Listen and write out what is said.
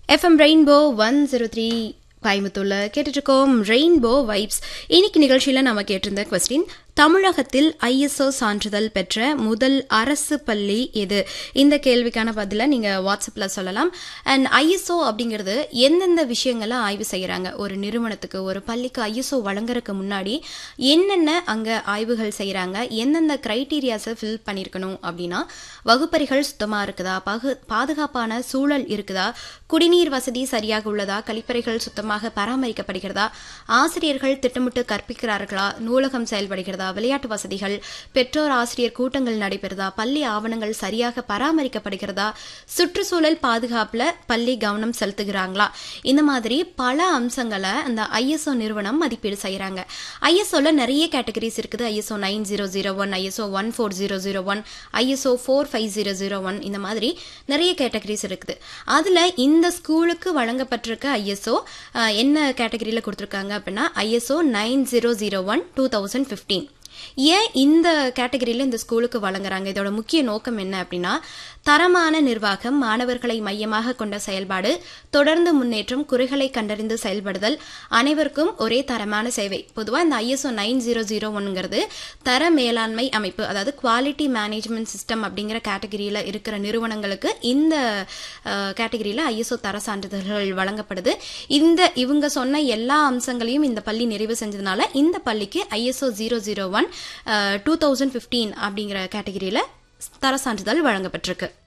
FM rainbow one zero three கோயம்புத்தூர்ல கேட்டுட்டு இருக்கோம் ரெயின்போ வைப்ஸ் இன்னைக்கு நிகழ்ச்சியில நம்ம கேட்டிருந்த கொஸ்டின் தமிழகத்தில் ஐஎஸ்ஓ சான்றிதழ் பெற்ற முதல் அரசு பள்ளி எது இந்த கேள்விக்கான பதில நீங்க வாட்ஸ்அப்ல சொல்லலாம் அண்ட் ஐஎஸ்ஓ அப்படிங்கிறது எந்தெந்த விஷயங்களை ஆய்வு செய்யறாங்க ஒரு நிறுவனத்துக்கு ஒரு பள்ளிக்கு ஐஎஸ்ஓ வழங்குறதுக்கு முன்னாடி என்னென்ன அங்க ஆய்வுகள் செய்யறாங்க எந்தெந்த கிரைட்டீரியாஸை ஃபில் பண்ணியிருக்கணும் அப்படின்னா வகுப்பறைகள் சுத்தமா இருக்குதா பகு பாதுகாப்பான சூழல் இருக்குதா குடிநீர் வசதி சரியாக உள்ளதா கழிப்பறைகள் சுத்தமாக பராமரிக்கப்படுகிறதா ஆசிரியர்கள் திட்டமிட்டு கற்பிக்கிறார்களா நூலகம் செயல்படுகிறதா விளையாட்டு வசதிகள் பெற்றோர் ஆசிரியர் கூட்டங்கள் நடைபெறுதா பள்ளி ஆவணங்கள் சரியாக பராமரிக்கப்படுகிறதா சுற்றுச்சூழல் பாதுகாப்புல பள்ளி கவனம் செலுத்துகிறாங்களா இந்த மாதிரி பல அம்சங்களை அந்த ஐஎஸ்ஓ நிறுவனம் மதிப்பீடு செய்யறாங்க ஐஎஸ்ஓல நிறைய கேட்டகரிஸ் இருக்குது ISO nine zero zero one ISO one four zero zero one ISO four five zero zero one இந்த மாதிரி நிறைய கேட்டகரிஸ் இருக்குது அதுல இந்த ஸ்கூலுக்கு வழங்கப்பட்டிருக்க ஐஎஸ்ஓ என்ன கேட்டகரியில கொடுத்துருக்காங்க அப்படின்னா ISO nine zero zero one two thousand fifteen ஏன் இந்த கேட்டகரியில இந்த ஸ்கூலுக்கு வழங்குறாங்க இதோட முக்கிய நோக்கம் என்ன அப்படின்னா தரமான நிர்வாகம் மாணவர்களை மையமாக கொண்ட செயல்பாடு தொடர்ந்து முன்னேற்றம் குறைகளை கண்டறிந்து செயல்படுதல் அனைவருக்கும் ஒரே தரமான சேவை பொதுவாக இந்த ஐஎஸ்ஓ நைன் ஜீரோ ஜீரோ ஒன்னுங்கிறது தர மேலாண்மை அமைப்பு அதாவது குவாலிட்டி மேனேஜ்மெண்ட் சிஸ்டம் அப்படிங்கிற கேட்டகரியில் இருக்கிற நிறுவனங்களுக்கு இந்த கேட்டகரியில் ஐஎஸ்ஓ தர சான்றிதழ்கள் வழங்கப்படுது இந்த இவங்க சொன்ன எல்லா அம்சங்களையும் இந்த பள்ளி நிறைவு செஞ்சதுனால இந்த பள்ளிக்கு ISO zero zero one two thousand fifteen அப்படிங்கிற கேட்டகரியில் தர சான்றிதழ் வழங்கப்பட்டிருக்கு